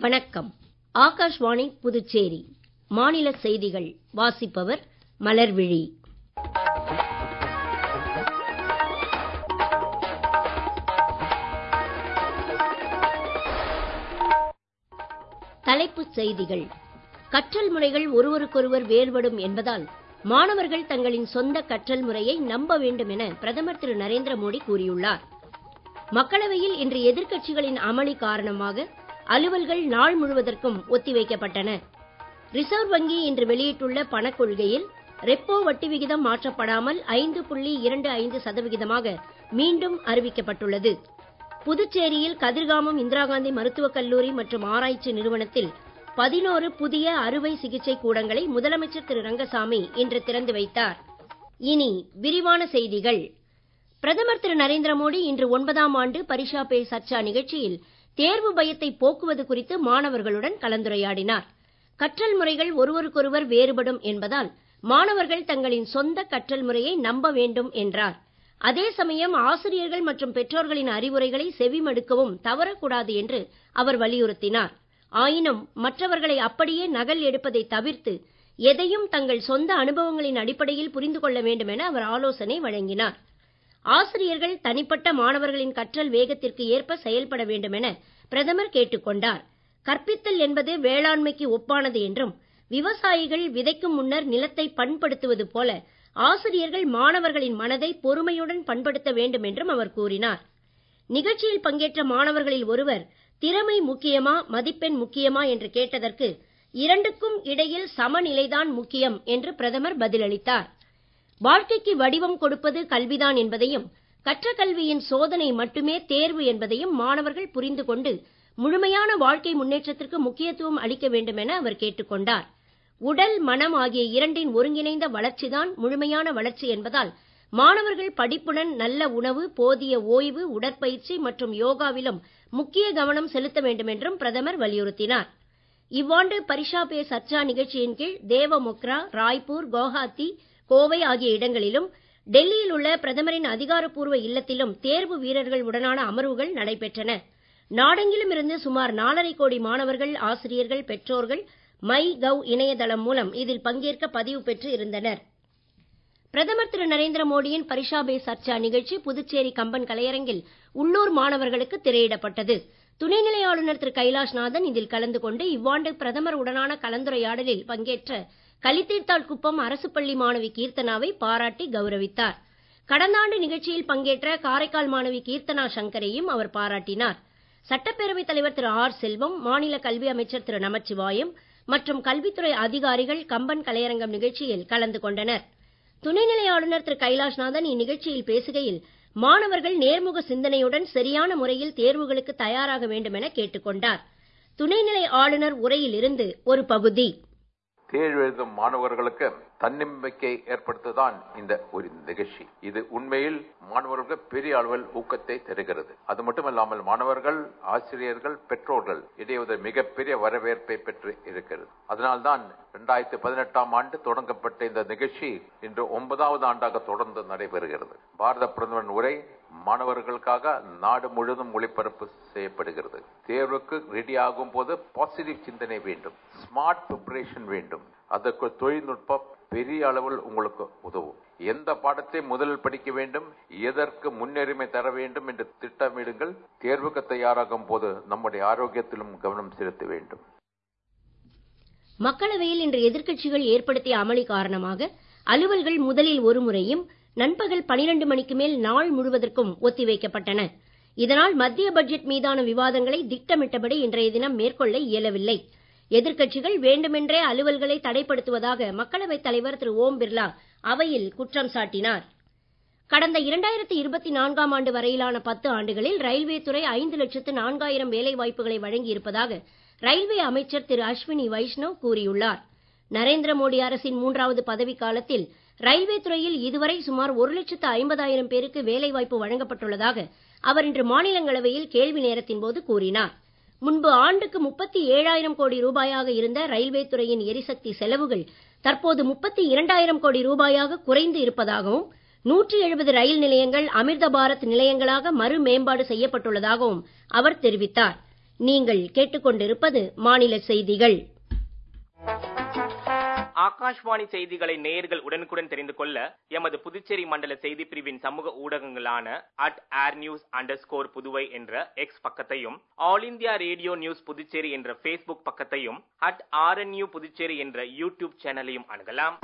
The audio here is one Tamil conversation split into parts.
வணக்கம் ஆகாஷ்வாணி புதுச்சேரி மாநில செய்திகள் வாசிப்பவர் மலர்விழி தலைப்புச் செய்திகள் கற்றல் முறைகள் ஒருவருக்கொருவர் வேறுபடும் என்பதால் மாணவர்கள் தங்களின் சொந்த கற்றல் முறையை நம்ப வேண்டும் என பிரதமர் திரு நரேந்திர மோடி கூறியுள்ளார் மக்களவையில் இன்று எதிர்க்கட்சிகளின் அமளி காரணமாக அலுவல்கள் நாள் முழுவதற்கும் ஒத்திவைக்கப்பட்டன ரிசர்வ் வங்கி இன்று வெளியிட்டுள்ள பணக் கொள்கையில் ரெப்போ வட்டி விகிதம் மாற்றப்படாமல் ஐந்து புள்ளி இரண்டு ஐந்து சதவிகிதமாக மீண்டும் அறிவிக்கப்பட்டுள்ளது புதுச்சேரியில் கதிர்காமம் இந்திரா காந்தி மருத்துவக் கல்லூரி மற்றும் ஆராய்ச்சி நிறுவனத்தில் பதினோரு புதிய அறுவை சிகிச்சை கூடங்களை முதலமைச்சர் திரு ரங்கசாமி இன்று திறந்து வைத்தார் இனி விரிவான செய்திகள் பிரதமர் திரு நரேந்திர மோடி இன்று ஒன்பதாம் ஆண்டு பரிஷா பே சர்ச்சா நிகழ்ச்சியில் தேர்வு பயத்தை போக்குவது குறித்து மாணவர்களுடன் கலந்துரையாடினார் கற்றல் முறைகள் ஒருவருக்கொருவர் வேறுபடும் என்பதால் மாணவர்கள் தங்களின் சொந்த கற்றல் முறையை நம்ப வேண்டும் என்றார் அதே சமயம் ஆசிரியர்கள் மற்றும் பெற்றோர்களின் அறிவுரைகளை செவிமடுக்கவும் தவறக்கூடாது என்று அவர் வலியுறுத்தினார் ஆயினும் மற்றவர்களை அப்படியே நகல் எடுப்பதை தவிர்த்து எதையும் தங்கள் சொந்த அனுபவங்களின் அடிப்படையில் புரிந்து கொள்ள வேண்டும் என அவர் ஆலோசனை வழங்கினார் ஆசிரியர்கள் தனிப்பட்ட மாணவர்களின் கற்றல் வேகத்திற்கு ஏற்ப செயல்பட வேண்டும் என பிரதமர் கேட்டுக் கொண்டார் கற்பித்தல் என்பது வேளாண்மைக்கு ஒப்பானது என்றும் விவசாயிகள் விதைக்கும் முன்னர் நிலத்தை பண்படுத்துவது போல ஆசிரியர்கள் மாணவர்களின் மனதை பொறுமையுடன் பண்படுத்த வேண்டும் என்றும் அவர் கூறினார் நிகழ்ச்சியில் பங்கேற்ற மாணவர்களில் ஒருவர் திறமை முக்கியமா மதிப்பெண் முக்கியமா என்று கேட்டதற்கு இரண்டுக்கும் இடையில் சமநிலைதான் முக்கியம் என்று பிரதமர் பதிலளித்தார் வாழ்க்கைக்கு வடிவம் கொடுப்பது கல்விதான் என்பதையும் கற்ற கல்வியின் சோதனை மட்டுமே தேர்வு என்பதையும் மாணவர்கள் புரிந்து கொண்டு முழுமையான வாழ்க்கை முன்னேற்றத்திற்கு முக்கியத்துவம் அளிக்க வேண்டும் என அவர் கேட்டுக் கொண்டார் உடல் மனம் ஆகிய இரண்டின் ஒருங்கிணைந்த வளர்ச்சிதான் முழுமையான வளர்ச்சி என்பதால் மாணவர்கள் படிப்புடன் நல்ல உணவு போதிய ஓய்வு உடற்பயிற்சி மற்றும் யோகாவிலும் முக்கிய கவனம் செலுத்த வேண்டும் என்றும் பிரதமர் வலியுறுத்தினார் இவ்வாண்டு பரிஷா பே சர்ச்சா நிகழ்ச்சியின் கீழ் தேவமொக்ரா ராய்ப்பூர் குவஹாத்தி கோவை ஆகிய இடங்களிலும் டெல்லியில் உள்ள பிரதமரின் அதிகாரப்பூர்வ இல்லத்திலும் தேர்வு வீரர்கள் உடனான அமர்வுகள் நடைபெற்றன நாடெங்கிலும் இருந்து சுமார் நாலரை கோடி மாணவர்கள் ஆசிரியர்கள் பெற்றோர்கள் மை கவ் இணையதளம் மூலம் இதில் பங்கேற்க பதிவு பெற்று இருந்தனர் பிரதமர் திரு நரேந்திர மோடியின் பரிஷா பே சர்ச்சா நிகழ்ச்சி புதுச்சேரி கம்பன் கலையரங்கில் உள்ளூர் மாணவர்களுக்கு திரையிடப்பட்டது துணைநிலை ஆளுநர் திரு கைலாஷ்நாதன் இதில் கலந்து கொண்டு இவ்வாண்டு பிரதமர் உடனான கலந்துரையாடலில் பங்கேற்ற கலித்தீர்த்தாள் குப்பம் அரசு பள்ளி மாணவி கீர்த்தனாவை பாராட்டி கௌரவித்தார் கடந்த ஆண்டு நிகழ்ச்சியில் பங்கேற்ற காரைக்கால் மாணவி கீர்த்தனா சங்கரையும் அவர் பாராட்டினார் சட்டப்பேரவைத் தலைவர் திரு ஆர் செல்வம் மாநில கல்வி அமைச்சர் திரு நமச்சிவாயம் மற்றும் கல்வித்துறை அதிகாரிகள் கம்பன் கலையரங்கம் நிகழ்ச்சியில் கலந்து கொண்டனர் துணைநிலை ஆளுநர் திரு கைலாஷ்நாதன் இந்நிகழ்ச்சியில் பேசுகையில் மாணவர்கள் நேர்முக சிந்தனையுடன் சரியான முறையில் தேர்வுகளுக்கு தயாராக வேண்டும் என கேட்டுக் கொண்டார் துணைநிலை ஆளுநர் உரையில் இருந்து ஒரு பகுதி தேர்வு எழுதும் மாணவர்களுக்கு தன்னம்பிக்கை ஏற்படுத்துதான் இந்த ஒரு நிகழ்ச்சி இது உண்மையில் மாணவர்களுக்கு பெரிய அளவில் ஊக்கத்தை தருகிறது அது மட்டுமல்லாமல் மாணவர்கள் ஆசிரியர்கள் பெற்றோர்கள் இடையே மிகப்பெரிய வரவேற்பை பெற்று இருக்கிறது அதனால்தான் இரண்டாயிரத்தி பதினெட்டாம் ஆண்டு தொடங்கப்பட்ட இந்த நிகழ்ச்சி இன்று ஒன்பதாவது ஆண்டாக தொடர்ந்து நடைபெறுகிறது பாரத பிரதமரின் உரை மாணவர்களுக்காக நாடு முழுவதும் ஒளிபரப்பு செய்யப்படுகிறது தேர்வுக்கு ரெடி ஆகும் போது பாசிட்டிவ் சிந்தனை வேண்டும் ஸ்மார்ட் ப்ரிப்பரேஷன் வேண்டும் அதற்கு தொழில்நுட்பம் பெரிய அளவில் உங்களுக்கு உதவும் எந்த பாடத்தை முதலில் படிக்க வேண்டும் எதற்கு முன்னுரிமை தர வேண்டும் என்று திட்டமிடுங்கள் தேர்வுக்கு தயாராகும் போது நம்முடைய ஆரோக்கியத்திலும் கவனம் செலுத்த வேண்டும் மக்களவையில் இன்று எதிர்க்கட்சிகள் ஏற்படுத்திய அமளி காரணமாக அலுவல்கள் முதலில் ஒரு முறையும் நண்பகல் பனிரெண்டு மணிக்கு மேல் நாள் முழுவதற்கும் ஒத்திவைக்கப்பட்டன இதனால் மத்திய பட்ஜெட் மீதான விவாதங்களை திட்டமிட்டபடி இன்றைய தினம் மேற்கொள்ள இயலவில்லை எதிர்க்கட்சிகள் வேண்டுமென்றே அலுவல்களை தடைப்படுத்துவதாக மக்களவைத் தலைவர் திரு ஓம் பிர்லா அவையில் குற்றம் சாட்டினார் கடந்த இரண்டாயிரத்தி இருபத்தி நான்காம் ஆண்டு வரையிலான பத்து ஆண்டுகளில் ரயில்வே துறை ஐந்து லட்சத்து நான்காயிரம் வேலை வாய்ப்புகளை வழங்கி இருப்பதாக ரயில்வே அமைச்சர் திரு அஸ்வினி வைஷ்ணவ் கூறியுள்ளார் நரேந்திர மோடி அரசின் மூன்றாவது பதவி காலத்தில் ரயில்வே துறையில் இதுவரை சுமார் ஒரு லட்சத்து ஐம்பதாயிரம் பேருக்கு வேலைவாய்ப்பு வழங்கப்பட்டுள்ளதாக அவர் இன்று மாநிலங்களவையில் கேள்வி நேரத்தின் போது கூறினார் முன்பு ஆண்டுக்கு முப்பத்தி ஏழாயிரம் கோடி ரூபாயாக இருந்த ரயில்வே துறையின் எரிசக்தி செலவுகள் தற்போது முப்பத்தி இரண்டாயிரம் கோடி ரூபாயாக குறைந்து இருப்பதாகவும் நூற்றி எழுபது ரயில் நிலையங்கள் அமிர்த பாரத் நிலையங்களாக மறு மேம்பாடு செய்யப்பட்டுள்ளதாகவும் அவர் தெரிவித்தார் நீங்கள் கேட்டுக்கொண்டிருப்பது மாநில செய்திகள் ஆகாஷ்வாணி செய்திகளை நேயர்கள் உடனுக்குடன் தெரிந்து கொள்ள எமது புதுச்சேரி மண்டல செய்தி பிரிவின் சமூக ஊடகங்களான at air news under score Puduvai என்ற எக்ஸ் பக்கத்தையும் All India Radio news Puducherry என்ற ஃபேஸ்புக் பக்கத்தையும் அட் ஆர்என்யூ புதுச்சேரி என்ற யூடியூப் சேனலையும் அணுகலாம்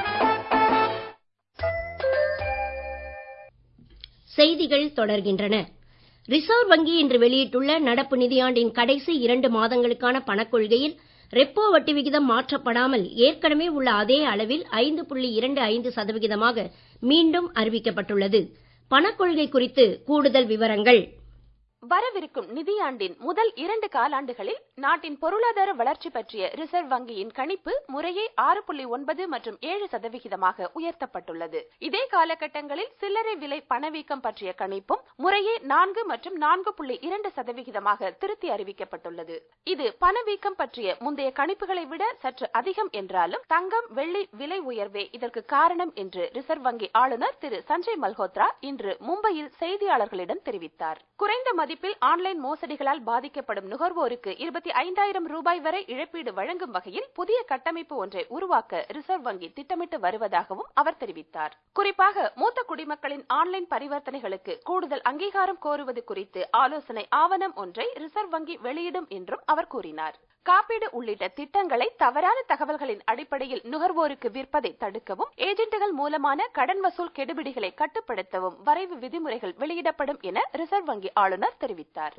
செய்திகள் தொடர்கின்றன ரிசர்வ் வங்கி இன்று வெளியிட்டுள்ள நடப்பு நிதியாண்டின் கடைசி இரண்டு மாதங்களுக்கான பணக்கொள்கையில் ரெப்போ வட்டி விகிதம் மாற்றப்படாமல் ஏற்கனவே உள்ள அதே அளவில் ஐந்து புள்ளி இரண்டு ஐந்து சதவிகிதமாக மீண்டும் அறிவிக்கப்பட்டுள்ளது பணக்கொள்கை குறித்து கூடுதல் விவரங்கள் வரவிருக்கும் நிதியாண்டின் முதல் இரண்டு காலாண்டுகளில் நாட்டின் பொருளாதார வளர்ச்சி பற்றிய ரிசர்வ் வங்கியின் கணிப்பு முறையே ஆறு புள்ளி ஒன்பது மற்றும் ஏழு சதவிகிதமாக உயர்த்தப்பட்டுள்ளது இதே காலகட்டங்களில் சில்லறை விலை பணவீக்கம் பற்றிய கணிப்பும் முறையே நான்கு மற்றும் நான்கு புள்ளி இரண்டு சதவிகிதமாக திருத்தி அறிவிக்கப்பட்டுள்ளது இது பணவீக்கம் பற்றிய முந்தைய கணிப்புகளை விட சற்று அதிகம் என்றாலும் தங்கம் வெள்ளி விலை உயர்வே இதற்கு காரணம் என்று ரிசர்வ் வங்கி ஆளுநர் திரு சஞ்சய் மல்ஹோத்ரா இன்று மும்பையில் செய்தியாளர்களிடம் தெரிவித்தார் குறைந்த மதிப்பில் ஆன்லைன் மோசடிகளால் பாதிக்கப்படும் நுகர்வோருக்கு இருபத்தி ஐந்தாயிரம் ரூபாய் வரை இழப்பீடு வழங்கும் வகையில் புதிய கட்டமைப்பு ஒன்றை உருவாக்க ரிசர்வ் வங்கி திட்டமிட்டு வருவதாகவும் அவர் தெரிவித்தார் குறிப்பாக மூத்த குடிமக்களின் ஆன்லைன் பரிவர்த்தனைகளுக்கு கூடுதல் அங்கீகாரம் கோருவது குறித்து ஆலோசனை ஆவணம் ஒன்றை ரிசர்வ் வங்கி வெளியிடும் என்றும் அவர் கூறினார் காப்பீடு உள்ளிட்ட திட்டங்களை தவறான தகவல்களின் அடிப்படையில் நுகர்வோருக்கு விற்பதை தடுக்கவும் ஏஜென்ட்டுகள் மூலமான கடன் வசூல் கெடுபிடிகளை கட்டுப்படுத்தவும் வரைவு விதிமுறைகள் வெளியிடப்படும் என ரிசர்வ் வங்கி ஆளுநர் தெரிவித்தார்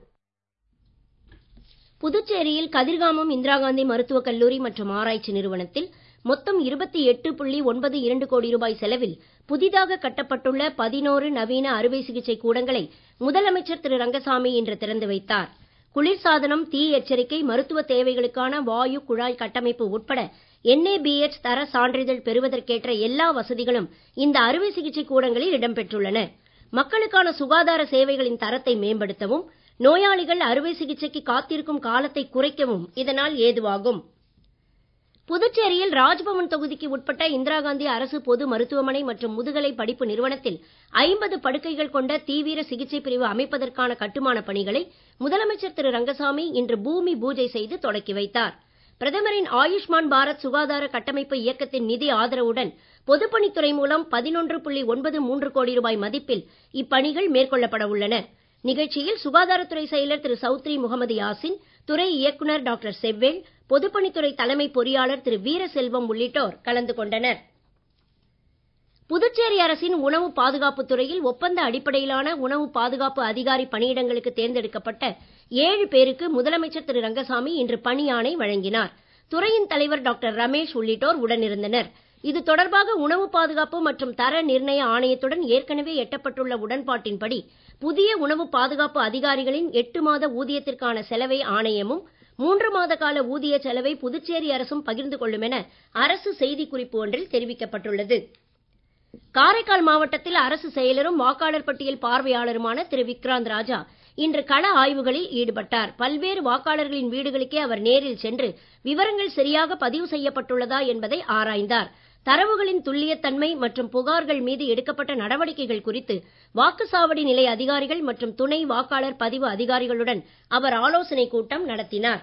புதுச்சேரியில் கதிர்காமம் இந்திரா காந்தி மருத்துவக் கல்லூரி மற்றும் ஆராய்ச்சி நிறுவனத்தில் மொத்தம் இருபத்தி எட்டு புள்ளி ஒன்பது இரண்டு கோடி ரூபாய் செலவில் புதிதாக கட்டப்பட்டுள்ள பதினோரு நவீன அறுவை சிகிச்சை கூடங்களை முதலமைச்சர் திரு ரங்கசாமி இன்று திறந்து வைத்தார் குளிர்சாதனம் தீ எச்சரிக்கை மருத்துவ தேவைகளுக்கான வாயு குழாய் கட்டமைப்பு உட்பட என்ஏபிஎச் தர சான்றிதழ் பெறுவதற்கேற்ற எல்லா வசதிகளும் இந்த அறுவை சிகிச்சை கூடங்களில் இடம்பெற்றுள்ளன மக்களுக்கான சுகாதார சேவைகளின் தரத்தை மேம்படுத்தவும் நோயாளிகள் அறுவை சிகிச்சைக்கு காத்திருக்கும் காலத்தை குறைக்கவும் இதனால் ஏதுவாகும் புதுச்சேரியில் ராஜ்பவன் தொகுதிக்கு உட்பட்ட இந்திரா காந்தி அரசு பொது மருத்துவமனை மற்றும் முதுகலை படிப்பு நிறுவனத்தில் ஐம்பது படுக்கைகள் கொண்ட தீவிர சிகிச்சை பிரிவு அமைப்பதற்கான கட்டுமான பணிகளை முதலமைச்சர் திரு ரங்கசாமி இன்று பூமி பூஜை செய்து தொடக்கி வைத்தார் பிரதமரின் ஆயுஷ்மான் பாரத் சுகாதார கட்டமைப்பு இயக்கத்தின் நிதி ஆதரவுடன் பொதுப்பணித்துறை மூலம் பதினொன்று புள்ளி ஒன்பது மூன்று கோடி ரூபாய் மதிப்பில் இப்பணிகள் மேற்கொள்ளப்பட உள்ளன நிகழ்ச்சியில் சுகாதாரத்துறை செயலர் திரு சௌத்ரி முகமது யாசின் துறை இயக்குனர் டாக்டர் செவ்வேல் பொதுப்பணித்துறை தலைமை பொறியாளர் திரு வீரசெல்வம் உள்ளிட்டோர் கலந்து கொண்டனர் புதுச்சேரி அரசின் உணவு பாதுகாப்பு துறையில் ஒப்பந்த அடிப்படையிலான உணவு பாதுகாப்பு அதிகாரி பணியிடங்களுக்கு தேர்ந்தெடுக்கப்பட்ட ஏழு பேருக்கு முதலமைச்சர் திரு ரங்கசாமி இன்று பணியாணை வழங்கினார் துறையின் தலைவர் டாக்டர் ரமேஷ் உள்ளிட்டோர் உடனிருந்தனர் இது தொடர்பாக உணவு பாதுகாப்பு மற்றும் தர நிர்ணய ஆணையத்துடன் ஏற்கனவே எட்டப்பட்டுள்ள உடன்பாட்டின்படி புதிய உணவு பாதுகாப்பு அதிகாரிகளின் எட்டு மாத ஊதியத்திற்கான செலவை ஆணையமும் மூன்று மாத கால ஊதிய செலவை புதுச்சேரி அரசும் பகிர்ந்து கொள்ளும் என அரசு செய்திக்குறிப்பு ஒன்றில் தெரிவிக்கப்பட்டுள்ளது காரைக்கால் மாவட்டத்தில் அரசு செயலரும் வாக்காளர் பட்டியல் பார்வையாளருமான திரு விக்ராந்த் ராஜா இன்று கள ஆய்வுகளில் ஈடுபட்டார் பல்வேறு வாக்காளர்களின் வீடுகளுக்கே அவர் நேரில் சென்று விவரங்கள் சரியாக பதிவு செய்யப்பட்டுள்ளதா என்பதை ஆராய்ந்தார் தரவுகளின் துல்லியத்தன்மை மற்றும் புகார்கள் மீது எடுக்கப்பட்ட நடவடிக்கைகள் குறித்து வாக்குச்சாவடி நிலைய அதிகாரிகள் மற்றும் துணை வாக்காளர் பதிவு அதிகாரிகளுடன் அவர் ஆலோசனைக் கூட்டம் நடத்தினார்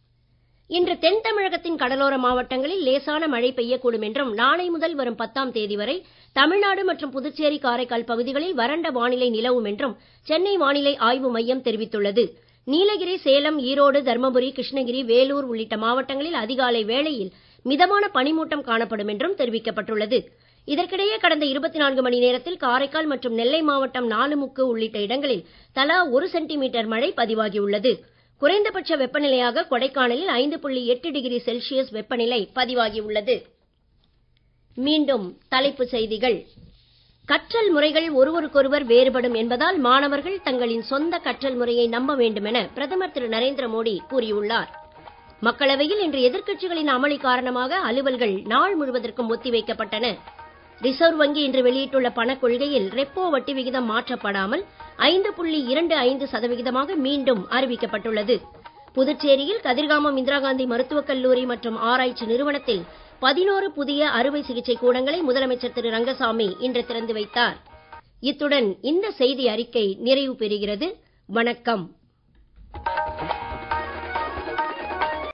இன்று தென் தமிழகத்தின் கடலோர மாவட்டங்களில் லேசான மழை பெய்யக்கூடும் என்றும் நாளை முதல் வரும் பத்தாம் தேதி வரை தமிழ்நாடு மற்றும் புதுச்சேரி காரைக்கால் பகுதிகளில் வறண்ட வானிலை நிலவும் என்றும் சென்னை வானிலை ஆய்வு மையம் தெரிவித்துள்ளது நீலகிரி சேலம் ஈரோடு தர்மபுரி கிருஷ்ணகிரி வேலூர் உள்ளிட்ட மாவட்டங்களில் அதிகாலை வேளையில் மிதமான பனிமூட்டம் காணப்படும் என்றும் தெரிவிக்கப்பட்டுள்ளது இதற்கிடையே கடந்த இருபத்தி நான்கு மணி நேரத்தில் காரைக்கால் மற்றும் நெல்லை மாவட்டம் நாலுமுக்கு உள்ளிட்ட இடங்களில் தலா ஒரு சென்டிமீட்டர் மழை பதிவாகியுள்ளது குறைந்தபட்ச வெப்பநிலையாக கொடைக்கானலில் ஐந்து புள்ளி எட்டு டிகிரி செல்சியஸ் வெப்பநிலை பதிவாகியுள்ளது மீண்டும் தலைப்புச் செய்திகள் கற்றல் முறைகள் ஒருவருக்கொருவர் வேறுபடும் என்பதால் மாணவர்கள் தங்களின் சொந்த கற்றல் முறையை நம்ப வேண்டும் என பிரதமர் திரு நரேந்திர மோடி கூறியுள்ளார் மக்களவையில் இன்று எதிர்க்கட்சிகளின் அமளி காரணமாக அலுவல்கள் நாள் முழுவதற்கும் ஒத்திவைக்கப்பட்டன ரிசர்வ் வங்கி இன்று வெளியிட்டுள்ள பணக் கொள்கையில் ரெப்போ வட்டி விகிதம் மாற்றப்படாமல் ஐந்து புள்ளி இரண்டு ஐந்து சதவிகிதமாக மீண்டும் அறிவிக்கப்பட்டுள்ளது புதுச்சேரியில் கதிர்காமம் இந்திரா காந்தி மருத்துவக் கல்லூரி மற்றும் ஆராய்ச்சி நிறுவனத்தில் பதினோரு புதிய அறுவை சிகிச்சை கூடங்களை முதலமைச்சர் திரு ரங்கசாமி இன்று திறந்து வைத்தார் இத்துடன் இந்த செய்தி அறிக்கை நிறைவு பெறுகிறது வணக்கம்